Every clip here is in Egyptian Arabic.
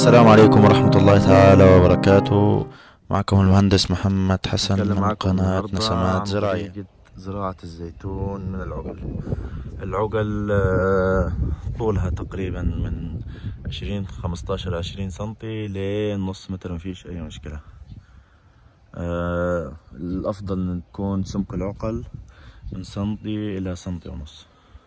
السلام عليكم ورحمة الله تعالى وبركاته معكم المهندس محمد حسن أتكلم من معكم قناة النهاردة نسمات عن زراعية طريقة زراعة الزيتون من العقل العقل آه، طولها تقريبا من عشرين خمستاشر عشرين سنتي لنص متر مفيش أي مشكلة آه، الأفضل أن تكون سمك العقل من سنتي إلى سنتي ونص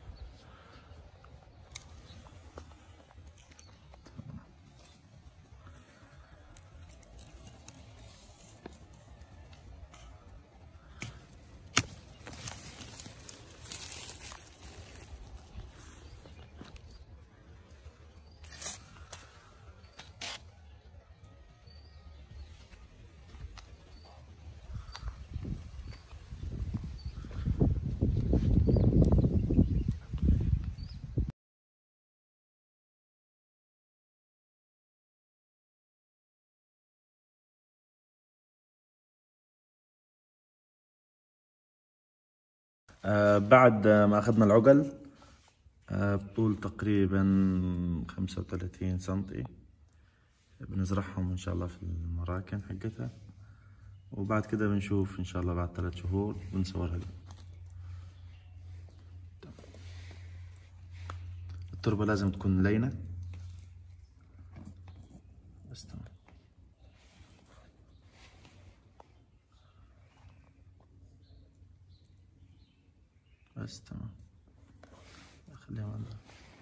آه، بعد ما أخذنا العقل آه، بطول تقريبا خمسة وثلاثين سنتي بنزرعهم إن شاء الله في المراكن حقتها وبعد كده بنشوف إن شاء الله بعد ثلاث شهور بنصورها لكم التربة لازم تكون لينة بس تمام بس تمام خليها عندنا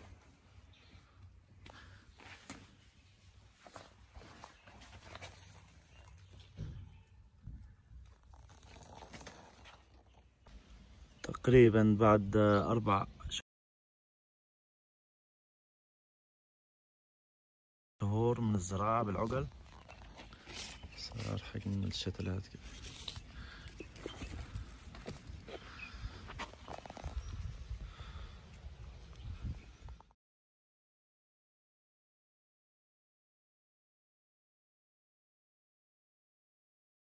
تقريبا بعد أربع شهور من الزراعة بالعقل صار حجم الشتلات كده